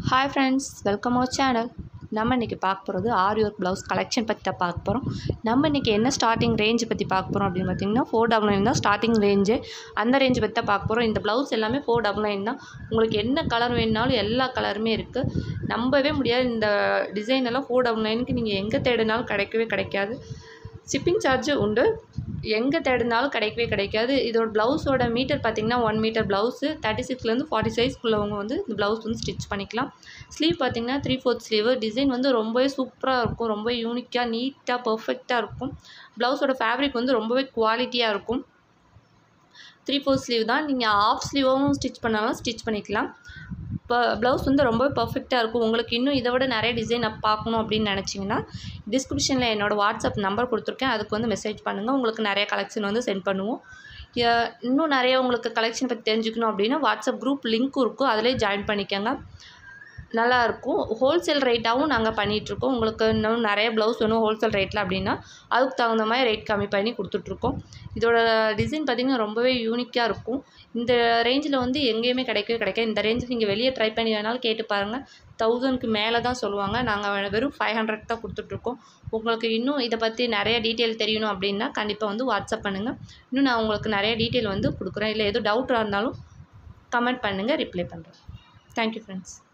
hi friends welcome our channel நம்ம இன்றைக்கி பார்க்க போகிறது ஆரி ஒர்க் ப்ளவுஸ் கலெக்ஷன் பற்றி தான் பார்க்க போகிறோம் நம்ம இன்றைக்கி என்ன ஸ்டார்டிங் ரேஞ்சு பற்றி பார்க்க போகிறோம் அப்படின்னு பார்த்தீங்கன்னா ஃபோர் டபுள் நைன் தான் ஸ்டார்டிங் ரேஞ்சு அந்த ரேஞ்சு பற்றி தான் பார்க்க போகிறோம் இந்த ப்ளவுஸ் எல்லாமே ஃபோர் டபுள் நைன் தான் உங்களுக்கு என்ன கலர் வேணுனாலும் எல்லா கலருமே இருக்குது நம்பவே முடியாது இந்த டிசைன் எல்லாம் ஃபோர் டபுள் நைனுக்கு நீங்கள் எங்கே தேடினாலும் கிடைக்கவே கிடைக்காது ஷிப்பிங் சார்ஜு உண்டு எங்கே தேடினாலும் கிடைக்கவே கிடைக்காது இதோட ப்ளவுஸோட மீட்டர் பார்த்தீங்கன்னா ஒன் மீட்டர் ப்ளவுஸு தேர்ட்டி சிக்ஸ்லேருந்து ஃபார்ட்டி சைஸ்க்குள்ளவங்க வந்து இந்த ப்ளவுஸ் வந்து ஸ்டிச் பண்ணிக்கலாம் ஸ்லீவ் பார்த்தீங்கன்னா த்ரீ ஃபோர்த் ஸ்லீவு டிசைன் வந்து ரொம்பவே சூப்பராக இருக்கும் ரொம்ப யூனிக்காக நீட்டாக பர்ஃபெக்டாக இருக்கும் ப்ளவுஸோட ஃபேப்ரிக் வந்து ரொம்பவே குவாலிட்டியாக இருக்கும் த்ரீ ஃபோர் ஸ்லீவ் தான் நீங்கள் ஆஃப் ஸ்லீவாகவும் ஸ்டிச் பண்ணாலும் ஸ்டிச் பண்ணிக்கலாம் இப்போ ப்ளவுஸ் வந்து ரொம்பவே பர்ஃபெக்டாக இருக்கும் உங்களுக்கு இன்னும் இதை விட நிறைய டிசைன் பார்க்கணும் அப்படின்னு நினச்சிங்கன்னா டிஸ்கிரிப்ஷனில் என்னோடய வாட்ஸ்அப் நம்பர் கொடுத்துருக்கேன் அதுக்கு வந்து மெசேஜ் பண்ணுங்கள் உங்களுக்கு நிறைய கலெக்ஷன் வந்து சென்ட் பண்ணுவோம் ய- இன்னும் நிறைய உங்களுக்கு கலெக்ஷன் பற்றி தெரிஞ்சுக்கணும் அப்படின்னா வாட்ஸ்அப் குரூப் லிங்க்கும் இருக்கும் அதிலே ஜாயின் பண்ணிக்கோங்க நல்லா இருக்கும் ஹோல்சேல் ரேட்டாகவும் நாங்கள் பண்ணிகிட்ருக்கோம் உங்களுக்கு இன்னும் நிறைய ப்ளவுஸ் வேணும் ஹோல்சேல் ரேட்டில் அப்படின்னா அதுக்கு தகுந்த மாதிரி ரேட் கம்மி பண்ணி கொடுத்துட்ருக்கோம் இதோட டிசைன் பார்த்திங்கன்னா ரொம்பவே யூனிக்காக இருக்கும் இந்த ரேஞ்சில் வந்து எங்கேயுமே கிடைக்கவே கிடைக்காது இந்த ரேஞ்சில் நீங்கள் வெளியே ட்ரை பண்ணி வேணாலும் கேட்டு பாருங்கள் தௌசண்ட்க்கு மேலே தான் சொல்லுவாங்க நாங்கள் வெறும் ஃபைவ் ஹண்ட்ரட் தான் கொடுத்துட்ருக்கோம் உங்களுக்கு இன்னும் இதை பற்றி நிறைய டீட்டெயில் தெரியணும் அப்படின்னா கண்டிப்பாக வந்து வாட்ஸ்அப் பண்ணுங்கள் இன்னும் நான் உங்களுக்கு நிறைய டீட்டெயில் வந்து கொடுக்குறேன் இல்லை எதுவும் டவுட்டாக இருந்தாலும் கமெண்ட் பண்ணுங்கள் ரிப்ளை பண்ணுறேன் தேங்க்யூ ஃப்ரெண்ட்ஸ்